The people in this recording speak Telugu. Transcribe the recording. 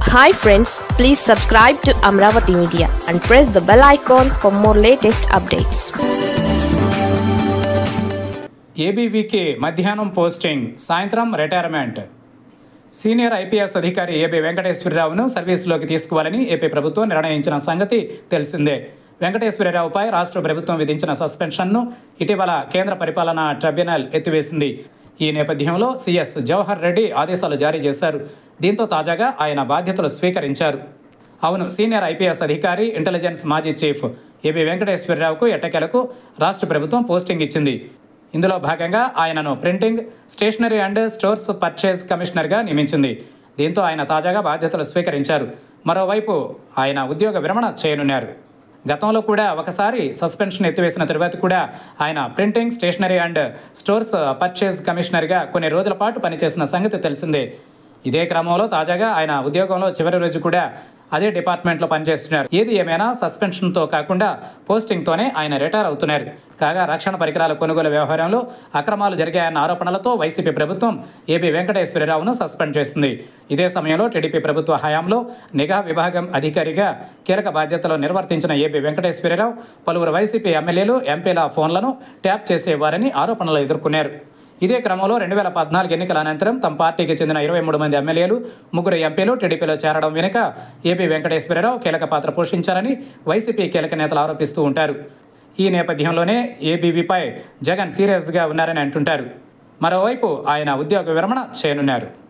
hi friends please subscribe to Amaravati media and press the bell icon for more latest updates ఏబీవీకి మధ్యాహ్నం పోస్టింగ్ సాయంత్రం రిటైర్మెంట్ సీనియర్ ఐపీఎస్ అధికారి ఏబీ వెంకటేశ్వరరావును సర్వీసులోకి తీసుకోవాలని ఏపీ ప్రభుత్వం నిర్ణయించిన సంగతి తెలిసిందే వెంకటేశ్వరరావుపై రాష్ట్ర ప్రభుత్వం విధించిన సస్పెన్షన్ను ఇటీవల కేంద్ర పరిపాలనా ట్రిబ్యునల్ ఎత్తివేసింది ఈ నేపథ్యంలో సీఎస్ జవహర్ రెడ్డి ఆదేశాలు జారీ చేశారు దీంతో తాజాగా ఆయన బాధ్యతలు స్వీకరించారు అవును సీనియర్ ఐపీఎస్ అధికారి ఇంటెలిజెన్స్ మాజీ చీఫ్ ఏబీ వెంకటేశ్వరరావుకు ఎట్టకేలకు రాష్ట్ర ప్రభుత్వం పోస్టింగ్ ఇచ్చింది ఇందులో భాగంగా ఆయనను printing stationery and stores purchase కమిషనర్గా నియమించింది దీంతో ఆయన తాజాగా బాధ్యతలు స్వీకరించారు మరోవైపు ఆయన ఉద్యోగ విరమణ చేయనున్నారు గతంలో కూడా ఒకసారి సస్పెన్షన్ ఎత్తివేసిన తరువాత కూడా ఆయన printing stationery and stores purchase కమిషనర్గా కొన్ని రోజుల పాటు పనిచేసిన సంగతి తెలిసిందే ఇదే క్రమంలో తాజాగా ఆయన ఉద్యోగంలో చివరి రోజు కూడా అదే డిపార్ట్మెంట్లో పనిచేస్తున్నారు ఏది ఏమైనా సస్పెన్షన్తో కాకుండా పోస్టింగ్తోనే ఆయన రిటైర్ అవుతున్నారు కాగా రక్షణ పరికరాల కొనుగోలు వ్యవహారంలో అక్రమాలు జరిగాయన్న ఆరోపణలతో వైసీపీ ప్రభుత్వం ఏపీ వెంకటేశ్వరరావును సస్పెండ్ చేసింది ఇదే సమయంలో టీడీపీ ప్రభుత్వ హయాంలో నిఘా విభాగం అధికారిగా కీలక బాధ్యతలు నిర్వర్తించిన ఏపీ వెంకటేశ్వరరావు పలువురు వైసీపీ ఎమ్మెల్యేలు ఎంపీల ఫోన్లను ట్యాప్ చేసేవారని ఆరోపణలు ఎదుర్కొన్నారు ఇదే క్రమంలో రెండు వేల పద్నాలుగు ఎన్నికల అనంతరం తమ పార్టీకి చెందిన ఇరవై మూడు మంది ఎమ్మెల్యేలు ముగ్గురు ఎంపీలు టీడీపీలో చేరడం వెనుక ఏపీ వెంకటేశ్వరరావు కీలక పాత్ర పోషించారని వైసీపీ కీలక నేతలు ఆరోపిస్తూ ఉంటారు ఈ నేపథ్యంలోనే ఏబీవీపై జగన్ సీరియస్గా ఉన్నారని అంటుంటారు మరోవైపు ఆయన ఉద్యోగ విరమణ చేయనున్నారు